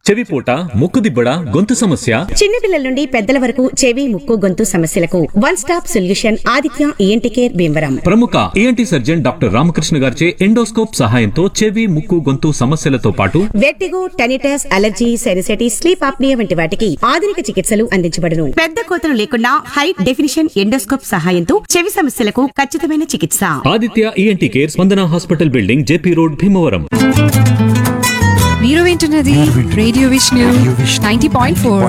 చెవిపోట ముక్కుదిబ్బడ గొంతు సమస్య చిన్నపిల్లల నుండి పెద్దల వరకు చెవి ముక్కు గొంతు సమస్యలకు one stop solution Aditya ENT care Bhimavaram ప్రముఖ ఏఎన్టీ సర్జన్ డాక్టర్ రామకృష్ణ గారిచే ఎండోస్కోప్ సహాయంతో చెవి ముక్కు గొంతు సమస్యలతో పాటు vertigo tinnitus allergy sinusitis sleep apnea వంటి వాటికి ఆధునిక చికిత్సలు అందించబడును పెద్ద కోతలు లేకుండా హై డెఫినిషన్ ఎండోస్కోప్ సహాయంతో చెవి సమస్యలకు ఖచ్చితమైన చికిత్స Aditya ENT care Spandana hospital building JP road Bhimavaram మీరు వింటున్నది radio Vishnu ninety point four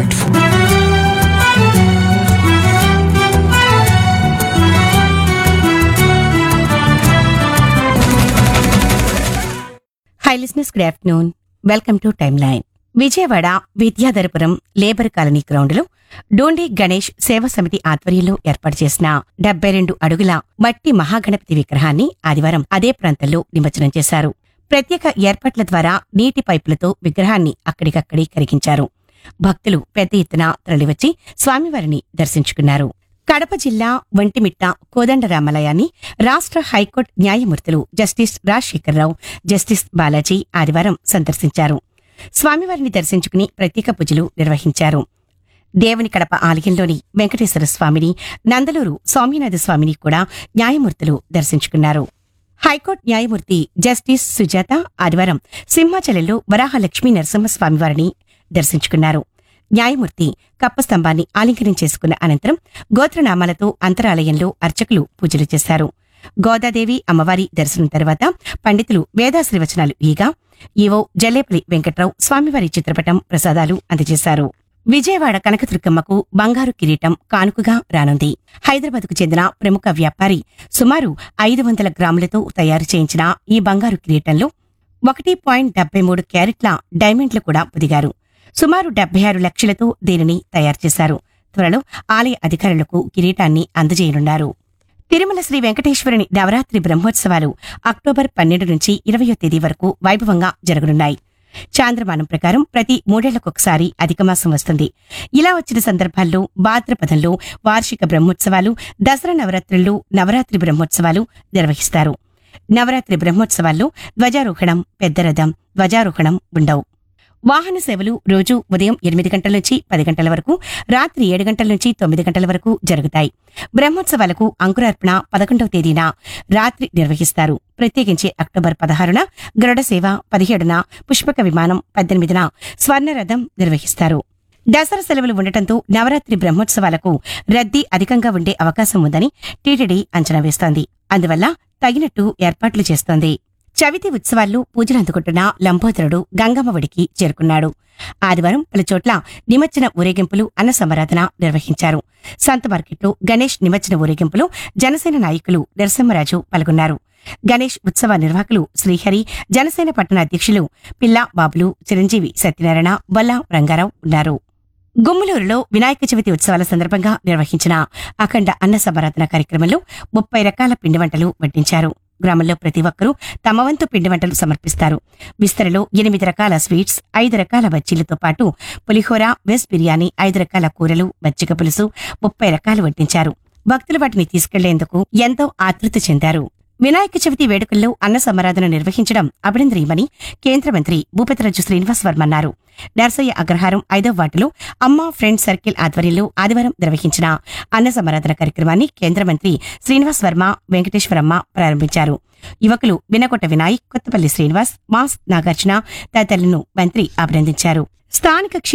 hi listeners good afternoon welcome to time line Vijayawada Vidyadharapuram labour colony ground లో డోండి గణేష్ సేవా సమితి ఆధ్వర్యంలో ఏర్పాటు చేసిన డెబ్బై రెండు అడుగుల మట్టి మహాగణపతి విగ్రహాన్ని ఆదివారం అదే ప్రాంతంలో నిమజ్జనం చేశారు ప్రత్యేక ఏర్పాట్ల ద్వారా నీటి పైపులతో విగ్రహాన్ని అక్కడికక్కడి కరిగించారు భక్తులు పెద్ద ఎత్తున తరలివచ్చి స్వామివారిని దర్శించుకున్నారు కడప జిల్లా వంటిమిట్ట కోదండరామలయాన్ని రాష్ట్ర హైకోర్టు న్యాయమూర్తులు జస్టిస్ రాజశేఖరరావు జస్టిస్ బాలాజీ ఆదివారం సందర్శించారు స్వామివారిని దర్శించుకుని ప్రత్యేక పూజలు నిర్వహించారు దేవుని కడప ఆలయంలోని వెంకటేశ్వర స్వామిని నందలూరు స్వామినాథ స్వామిని కూడా న్యాయమూర్తులు దర్శించుకున్నారు హైకోర్టు న్యాయమూర్తి జస్టిస్ సుజాత ఆదివారం సింహాచలంలో వరాహలక్ష్మీ నరసింహస్వామివారిని దర్శించుకున్నారు న్యాయమూర్తి కప్పస్తంభాన్ని ఆలింగనం చేసుకున్న అనంతరం గోత్రనామాలతో అంతరాలయంలో అర్చకులు పూజలు చేశారు గోదాదేవి అమ్మవారి దర్శనం తర్వాత పండితులు వేదాశ్రీవచనాలు ఈగా ఈవో జల్లేపల్లి వెంకట్రావు స్వామివారి చిత్రపటం ప్రసాదాలు అందజేశారు విజయవాడ కనకదుర్గమ్మకు బంగారు కిరీటం కానుకగా రానుంది హైదరాబాద్కు చెందిన ప్రముఖ వ్యాపారి సుమారు ఐదు వందల గ్రాములతో తయారు చేయించిన ఈ బంగారు కిరీటంలో ఒకటి పాయింట్ డెబ్బై మూడు క్యారెట్ల డైమండ్లు కూడా పొదిగారు సుమారు డెబ్బై ఆరు లక్షలతో దీనిని తయారు చేశారు త్వరలో ఆలయ అధికారులకు కిరీటాన్ని అందజేయనున్నారు తిరుమల శ్రీ వెంకటేశ్వరుని నవరాత్రి బ్రహ్మోత్సవాలు అక్టోబర్ పన్నెండు నుంచి ఇరవయో తేదీ వరకు వైభవంగా జరగనున్నాయి చాంద్రమానం ప్రకారం ప్రతి మూడేళ్లకొకసారి అధిక మాసం వస్తుంది ఇలా వచ్చిన సందర్భాల్లో భాద్రపదంలో వార్షిక బ్రహ్మోత్సవాలు దసరా నవరాత్రుల్లో నవరాత్రి బ్రహ్మోత్సవాలు నిర్వహిస్తారు నవరాత్రి బ్రహ్మోత్సవాల్లో ధ్వజారోహణం పెద్ద రథం ధ్వజారోహణం ఉండవు వాహన సేవలు రోజు ఉదయం ఎనిమిది గంటల నుంచి పది గంటల వరకు రాత్రి ఏడు గంటల నుంచి తొమ్మిది గంటల వరకు జరుగుతాయి బ్రహ్మోత్సవాలకు అంకురార్పణ పదకొండవ తేదీన రాత్రి నిర్వహిస్తారు ప్రత్యేకించి అక్టోబర్ పదహారున గరుడ సేవ పదిహేడున పుష్పక విమానం పద్దెనిమిదిన స్వర్ణరథం నిర్వహిస్తారు దసరా సెలవులు ఉండటంతో నవరాత్రి బ్రహ్మోత్సవాలకు రద్దీ అధికంగా ఉండే అవకాశం ఉందని టీటీడీ అంచనా వేస్తోంది అందువల్ల తగినట్టు ఏర్పాట్లు చేస్తోంది చవితి ఉత్సవాల్లో పూజలు అందుకుంటున్న లంబోదరుడు గంగమ్మ ఒడికి చేరుకున్నాడు ఆదివారం పలుచోట్ల నిమజ్జన ఊరేగింపులు అన్న సంబరాధన నిర్వహించారు సంత మార్కెట్లో గణేష్ నిమజ్జన ఊరేగింపులో జనసేన నాయకులు నరసింహరాజు పాల్గొన్నారు గణేష్ ఉత్సవ నిర్వాహకులు శ్రీహరి జనసేన పట్టణ అధ్యక్షులు పిల్లా బాబులు చిరంజీవి సత్యనారాయణ బొల్ల రంగారావు ఉన్నారు గుమ్మలూరులో వినాయక చవితి ఉత్సవాల సందర్భంగా నిర్వహించిన అఖండ అన్న సంబరాధన కార్యక్రమంలో ముప్పై రకాల పిండి వంటలు వడ్డించారు గ్రామంలో ప్రతి ఒక్కరూ తమ వంతు పిండి వంటలు సమర్పిస్తారు విస్తరలో ఎనిమిది రకాల స్వీట్స్ ఐదు రకాల బజ్జీలతో పాటు పులిహోర వెజ్ బిర్యానీ ఐదు రకాల కూరలు మజ్జిగ పులుసు ముప్పై రకాలు వడ్డించారు భక్తులు వాటిని తీసుకెళ్లేందుకు ఎంతో ఆతృత చెందారు వినాయక చవితి వేడుకల్లో అన్న సమారాధన నిర్వహించడం అభినందనీయమని కేంద్ర మంత్రి భూపతిరాజు శ్రీనివాస్ వర్మ అన్నారు నర్సయ్య అగ్రహారం ఐదవ వార్డులో అమ్మ ఫ్రెండ్ సర్కిల్ ఆధ్వర్యంలో ఆదివారం నిర్వహించిన అన్న సమారాధన కార్యక్రమాన్ని కేంద్ర మంత్రి శ్రీనివాస్ వర్మ వెంకటేశ్వరమ్మ ప్రారంభించారు యువకులు వినకొట్ట వినాయక్ కొత్తపల్లి శ్రీనివాస్ మాస్ నాగార్జున తదితరులను మంత్రి అభినందించారు స్థానిక